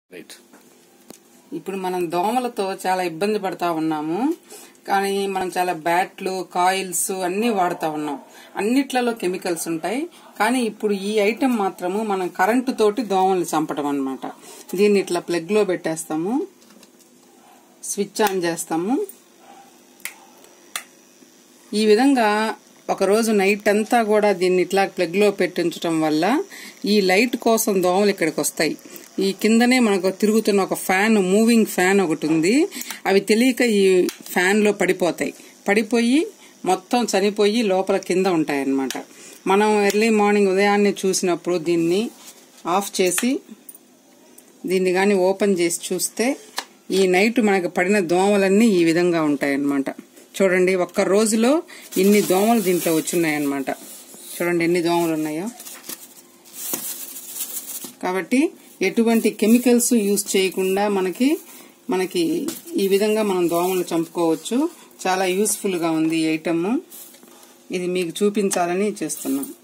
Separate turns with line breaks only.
right
ఇప్పుడు మనం దోమలతో చాలా ఇబ్బంది పడతా ఉన్నాము కానీ మనం చాలా బ్యాట్లు కాయిల్స్ అన్ని వాడుతా ఉన్నాం అన్నిట్లలో కెమికల్స్ ఉంటాయి కానీ ఇప్పుడు ఈ ఐటెం మాత్రము మనం కరెంటు తోటి దోమల్ని చంపడం అన్నమాట దీన్ని ఇట్లా ప్లగ్ లో పెట్టేస్తాము స్విచ్ ఆన్ చేస్తాము ఈ విధంగా ఒక రోజు నైట్ అంతా కూడా దీన్ని ఇట్లా ప్లగ్ లో పెట్టించడం వల్ల ఈ లైట్ కోసం దోమలు ఇక్కడికి వస్తాయి ఈ కిందనే మనకు తిరుగుతున్న ఒక ఫ్యాన్ మూవింగ్ ఫ్యాన్ ఒకటి ఉంది అవి తెలియక ఈ ఫ్యాన్ లో పడిపోతాయి పడిపోయి మొత్తం చనిపోయి లోపల కింద ఉంటాయి అన్నమాట మనం ఎర్లీ మార్నింగ్ ఉదయాన్నే చూసినప్పుడు దీన్ని ఆఫ్ చేసి దీన్ని కానీ ఓపెన్ చేసి చూస్తే ఈ నైట్ మనకు పడిన దోమలన్నీ ఈ విధంగా ఉంటాయన్నమాట చూడండి ఒక్క రోజులో ఇన్ని దోమలు దీంట్లో వచ్చున్నాయన్నమాట చూడండి ఎన్ని దోమలు ఉన్నాయో కాబట్టి ఎటువంటి కెమికల్స్ యూజ్ చేయకుండా మనకి మనకి ఈ విధంగా మనం దోమలు చంపుకోవచ్చు చాలా యూస్ఫుల్ గా ఉంది ఈ ఐటమ్ ఇది మీకు చూపించాలని చేస్తున్నాం